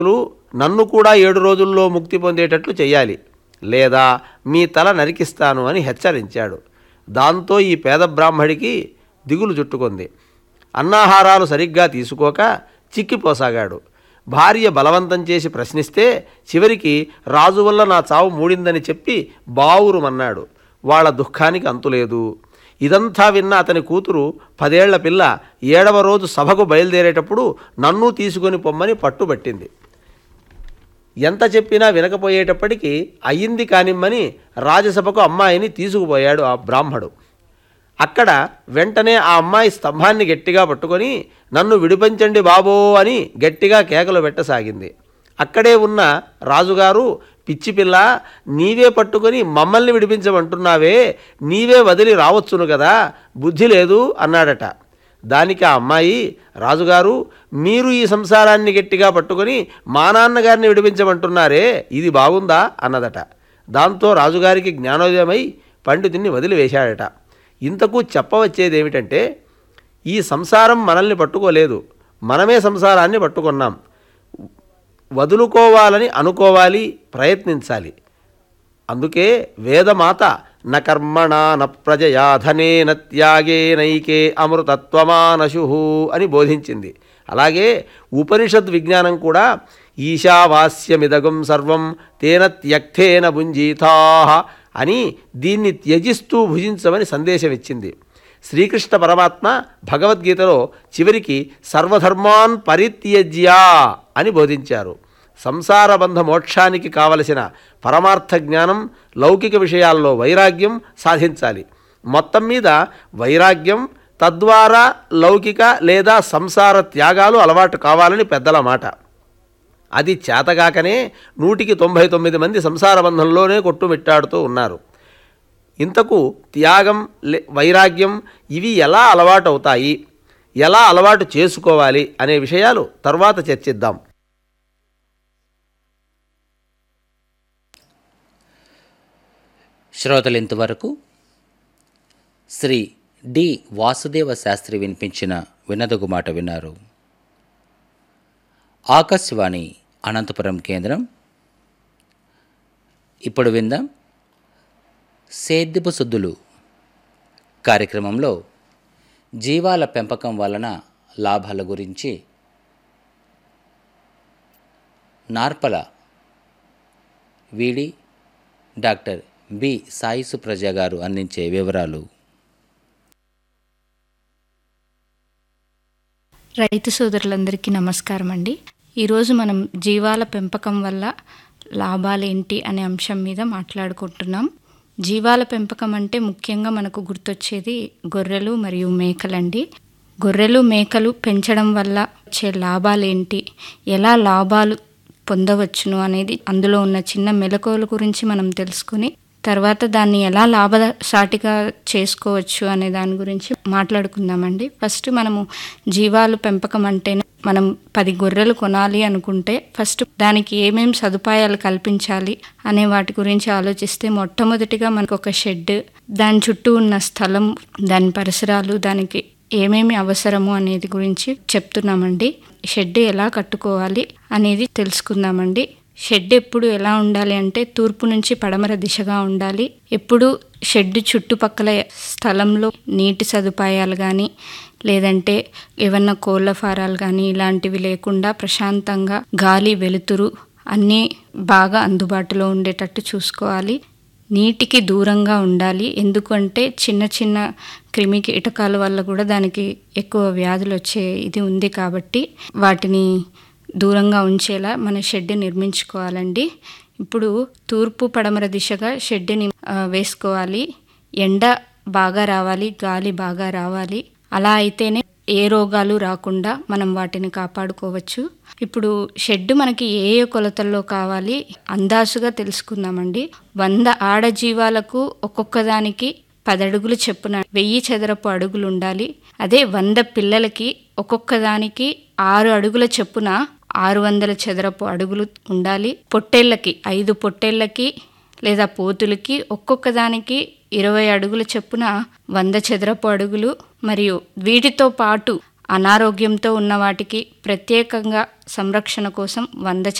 నన్ను కూడా ఏడు రోజుల్లో ముక్తి పొందేటట్లు చెయ్యాలి లేదా మీ తల నరికిస్తాను అని హెచ్చరించాడు దాంతో ఈ పేద బ్రాహ్మడికి దిగులు చుట్టుకుంది అన్నాహారాలు సరిగ్గా తీసుకోక చిక్కిపోసాగాడు భార్య బలవంతం చేసి ప్రశ్నిస్తే చివరికి రాజు వల్ల నా చావు మూడిందని చెప్పి బావురుమన్నాడు వాళ్ళ దుఃఖానికి అంతులేదు ఇదంతా విన్న అతని కూతురు పదేళ్ల పిల్ల ఏడవ రోజు సభకు బయలుదేరేటప్పుడు నన్ను తీసుకొని పొమ్మని పట్టుబట్టింది ఎంత చెప్పినా వినకపోయేటప్పటికీ అయ్యింది కానిమ్మని రాజసభకు అమ్మాయిని తీసుకుపోయాడు ఆ బ్రాహ్మడు అక్కడ వెంటనే ఆ అమ్మాయి స్తంభాన్ని గట్టిగా పట్టుకొని నన్ను విడిపించండి బాబో అని గట్టిగా కేకలు పెట్టసాగింది అక్కడే ఉన్న రాజుగారు పిచ్చి పిల్ల నీవే పట్టుకొని మమ్మల్ని విడిపించమంటున్నావే నీవే వదిలి రావచ్చును కదా బుద్ధి లేదు అన్నాడట దానికి ఆ అమ్మాయి రాజుగారు మీరు ఈ సంసారాన్ని గట్టిగా పట్టుకొని మా నాన్నగారిని విడిపించమంటున్నారే ఇది బాగుందా అన్నదట దాంతో రాజుగారికి జ్ఞానోదయమై పండితుని వదిలివేశాడట ఇంతకు చెప్పవచ్చేదేమిటంటే ఈ సంసారం మనల్ని పట్టుకోలేదు మనమే సంసారాన్ని పట్టుకున్నాం వదులుకోవాలని అనుకోవాలి ప్రయత్నించాలి అందుకే వేదమాత న కర్మణా న ప్రజయా ధనేన త్యాగేనైకే అమృతత్వమానశు అని బోధించింది అలాగే ఉపనిషద్ విజ్ఞానం కూడా ఈశావాస్యమిదగం సర్వం తేన త్యక్తేన భుంజీతా అని దీన్ని త్యజిస్తూ భుజించమని సందేశం ఇచ్చింది శ్రీకృష్ణ పరమాత్మ భగవద్గీతలో చివరికి సర్వధర్మాన్ పరిత్యజ్య అని బోధించారు సంసార బంధ మోక్షానికి కావలసిన పరమార్థ జ్ఞానం లౌకిక విషయాల్లో వైరాగ్యం సాధించాలి మొత్తం మీద వైరాగ్యం తద్వారా లౌకిక లేదా సంసార త్యాగాలు అలవాటు కావాలని పెద్దల మాట అది చేతగాకనే నూటికి తొంభై తొమ్మిది మంది సంసార బంధంలోనే కొట్టుమిట్టాడుతూ ఉన్నారు ఇంతకు త్యాగం లే- వైరాగ్యం ఇవి ఎలా అలవాటు అవుతాయి ఎలా అలవాటు చేసుకోవాలి అనే విషయాలు తర్వాత చర్చిద్దాం శ్రోతలు ఇంతవరకు శ్రీ డి వాసుదేవ శాస్త్రి వినిపించిన వినదగు మాట విన్నారు ఆకాశవాణి అనంతపురం కేంద్రం ఇప్పుడు విందాం సేద్యపు సుద్దులు కార్యక్రమంలో జీవాల పెంపకం వలన లాభాల గురించి నార్పల వీడి డాక్టర్ బి సాయి సుప్రజ గారు అందించే వివరాలు రైతు సోదరులందరికీ నమస్కారం అండి ఈరోజు మనం జీవాల పెంపకం వల్ల లాభాలేంటి అనే అంశం మీద మాట్లాడుకుంటున్నాం జీవాల పెంపకం అంటే ముఖ్యంగా మనకు గుర్తొచ్చేది గొర్రెలు మరియు మేకలండి గొర్రెలు మేకలు పెంచడం వల్ల వచ్చే లాభాలేంటి ఎలా లాభాలు పొందవచ్చును అనేది అందులో ఉన్న చిన్న మెలకువల గురించి మనం తెలుసుకుని తర్వాత దాన్ని ఎలా లాభసాటిగా చేసుకోవచ్చు అనే దాని గురించి మాట్లాడుకుందామండి ఫస్ట్ మనము జీవాలు పెంపకం అంటేనే మనం పది గొర్రెలు కొనాలి అనుకుంటే ఫస్ట్ దానికి ఏమేం సదుపాయాలు కల్పించాలి అనే వాటి గురించి ఆలోచిస్తే మొట్టమొదటిగా మనకు ఒక షెడ్ దాని చుట్టూ ఉన్న స్థలం దాని పరిసరాలు దానికి ఏమేమి అవసరము అనేది గురించి చెప్తున్నామండి షెడ్ ఎలా కట్టుకోవాలి అనేది తెలుసుకుందామండి షెడ్ ఎప్పుడు ఎలా ఉండాలి అంటే తూర్పు నుంచి పడమర దిశగా ఉండాలి ఎప్పుడు షెడ్ చుట్టుపక్కల స్థలంలో నీటి సదుపాయాలు కానీ లేదంటే ఏమన్నా కోళ్ళ ఫారాలు కానీ ఇలాంటివి లేకుండా ప్రశాంతంగా గాలి వెలుతురు అన్నీ బాగా అందుబాటులో ఉండేటట్టు చూసుకోవాలి నీటికి దూరంగా ఉండాలి ఎందుకంటే చిన్న చిన్న క్రిమి కీటకాల వల్ల కూడా దానికి ఎక్కువ వ్యాధులు వచ్చే ఇది ఉంది కాబట్టి వాటిని దూరంగా ఉంచేలా మన షెడ్ నిర్మించుకోవాలండి ఇప్పుడు తూర్పు పడమర దిశగా షెడ్ని ఆ, వేసుకోవాలి ఎండ బాగా రావాలి గాలి బాగా రావాలి అలా అయితేనే ఏ రోగాలు రాకుండా మనం వాటిని కాపాడుకోవచ్చు ఇప్పుడు షెడ్ మనకి ఏ ఏ కొలతల్లో కావాలి అందాసుగా తెలుసుకుందామండి వంద ఆడజీవాలకు ఒక్కొక్క దానికి పది అడుగులు చెప్పున వెయ్యి చదరపు అడుగులు ఉండాలి అదే వంద పిల్లలకి ఒక్కొక్క దానికి ఆరు అడుగుల చెప్పున ఆరు వందల చదరపు అడుగులు ఉండాలి పొట్టేళ్ళకి ఐదు పొట్టేళ్ళకి లేదా పోతులకి ఒక్కొక్క దానికి ఇరవై అడుగుల చొప్పున వంద చదరపు అడుగులు మరియు వీటితో పాటు అనారోగ్యంతో ఉన్న వాటికి ప్రత్యేకంగా సంరక్షణ కోసం వంద